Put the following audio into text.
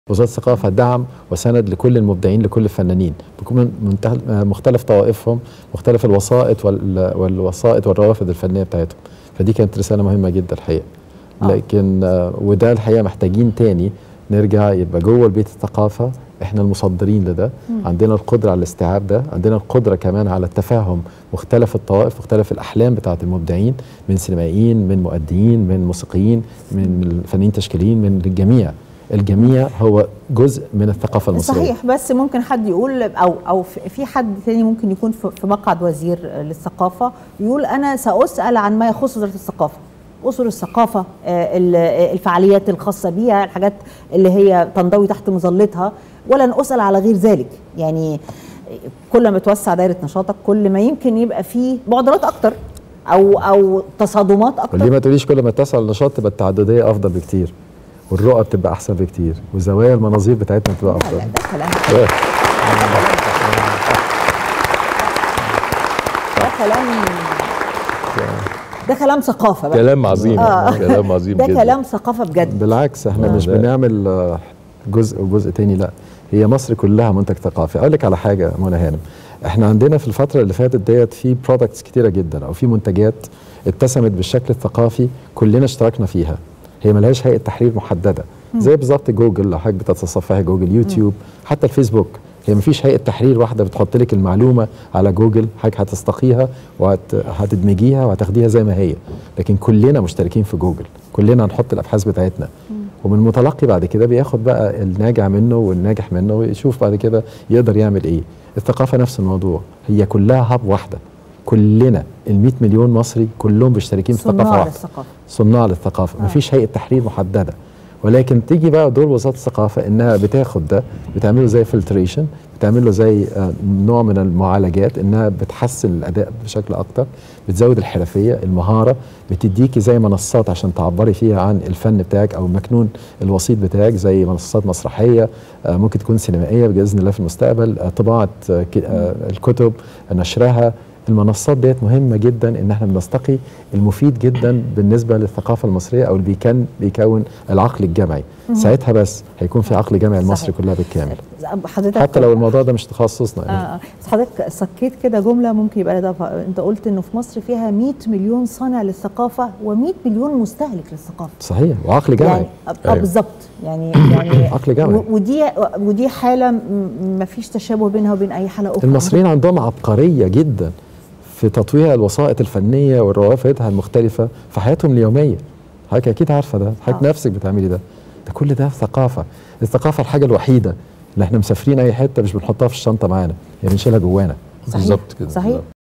وزاره الثقافه دعم وسند لكل المبدعين لكل الفنانين بكل من منتهى- مختلف طوائفهم مختلف الوسائط وال- والوسائط والروافد الفنيه بتاعتهم فدي كانت رساله مهمه جدا الحقيقه آه. لكن آه، وده الحقيقه محتاجين تاني نرجع يبقى جوه البيت الثقافه احنا المصدرين لده عندنا القدره على الاستيعاب ده عندنا القدره كمان على التفاهم مختلف الطوائف مختلف الاحلام بتاعه المبدعين من سينمائيين من مؤديين من موسيقيين من فنانين تشكيليين من الجميع الجميع هو جزء من الثقافه المصريه صحيح بس ممكن حد يقول او او في في حد تاني ممكن يكون في في مقعد وزير للثقافه يقول انا ساسال عن ما يخص وزاره الثقافه اصول الثقافه آه، ال- آه، الفعاليات الخاصه بيها الحاجات اللي هي تنضوي تحت مظلتها ولن اسال على غير ذلك يعني كل ما توسع دايره نشاطك كل ما يمكن يبقى فيه معضلات اكتر او او تصادمات وليه اكتر ما تقوليش كل ما تسعى النشاط تبقى التعدديه افضل بكتير والرؤى بتبقى احسن بكتير وزوايا المناظير بتاعتنا بتبقى لا افضل لا ده كلام إيه. ده كلام ده كلام ثقافه بقى كلام عظيم آه. كلام عظيم ده جدا كلام ثقافه بجد بالعكس احنا آه، مش ده- بنعمل آه، جزء وجزء تاني لا هي مصر كلها منتج ثقافي اقول لك على حاجه منى هانم احنا عندنا في الفتره اللي فاتت ديت في برودكتس كتيره جدا او في منتجات اتسمت بالشكل الثقافي كلنا اشتركنا فيها هي ملهاش هيئه تحرير محدده زي بالظبط جوجل لو حضرتك بتتصفحي جوجل يوتيوب حتى الفيسبوك هي مفيش هيئه تحرير واحده بتحط لك المعلومه على جوجل حضرتك هتستقيها وهتدمجيها وهتاخديها زي ما هي لكن كلنا مشتركين في جوجل كلنا هنحط الابحاث بتاعتنا ومن المتلقي بعد كده بياخد بقى الناجع منه والناجح منه ويشوف بعد كده يقدر يعمل ايه الثقافه نفس الموضوع هي كلها هب واحده كلنا ال 100 مليون مصري كلهم مشتركين في ثقافه صناع واحده للثقافه صناع للثقافه آه. مفيش هيئه تحرير محدده ولكن تيجي بقى دور وزاره الثقافه انها بتاخد ده بتعمله زي فلتريشن بتعمل له زي آه، نوع من المعالجات انها بتحسن الاداء بشكل اكتر بتزود الحرفيه المهاره بتديكي زي منصات عشان تعبري فيها عن الفن بتاعك او المكنون الوسيط بتاعك زي منصات مسرحيه آه، ممكن تكون سينمائيه باذن الله في المستقبل آه، طباعه آه، ك- آه، الكتب نشرها المنصات ديت مهمه جدا ان احنا بنستقي المفيد جدا بالنسبه للثقافه المصريه او اللي بيكون بيكون العقل الجمعي ساعتها بس هيكون في عقل جمعي المصري صحيح. كلها بالكامل حضرتك حتى لو الموضوع ده مش تخصصنا يعني. آه بس حضرتك سكيت كده جمله ممكن يبقى ده انت قلت انه في مصر فيها 100 مليون صانع للثقافه و100 مليون مستهلك للثقافه صحيح وعقل جمعي يعني اه أيوة. بالظبط يعني يعني عقل جمعي. و- ودي ودي حاله ما فيش تشابه بينها وبين اي حاله اخرى المصريين عندهم عبقريه جدا في تطوير الوسائط الفنيه والروافدها المختلفه في حياتهم اليوميه حضرتك اكيد عارفه ده حضرتك آه. نفسك بتعملي ده ده كل ده ثقافه الثقافه الحاجه الوحيده اللي احنا مسافرين اي حته مش بنحطها في الشنطه معانا هي بنشيلها جوانا صحيح. بالظبط كده صحيح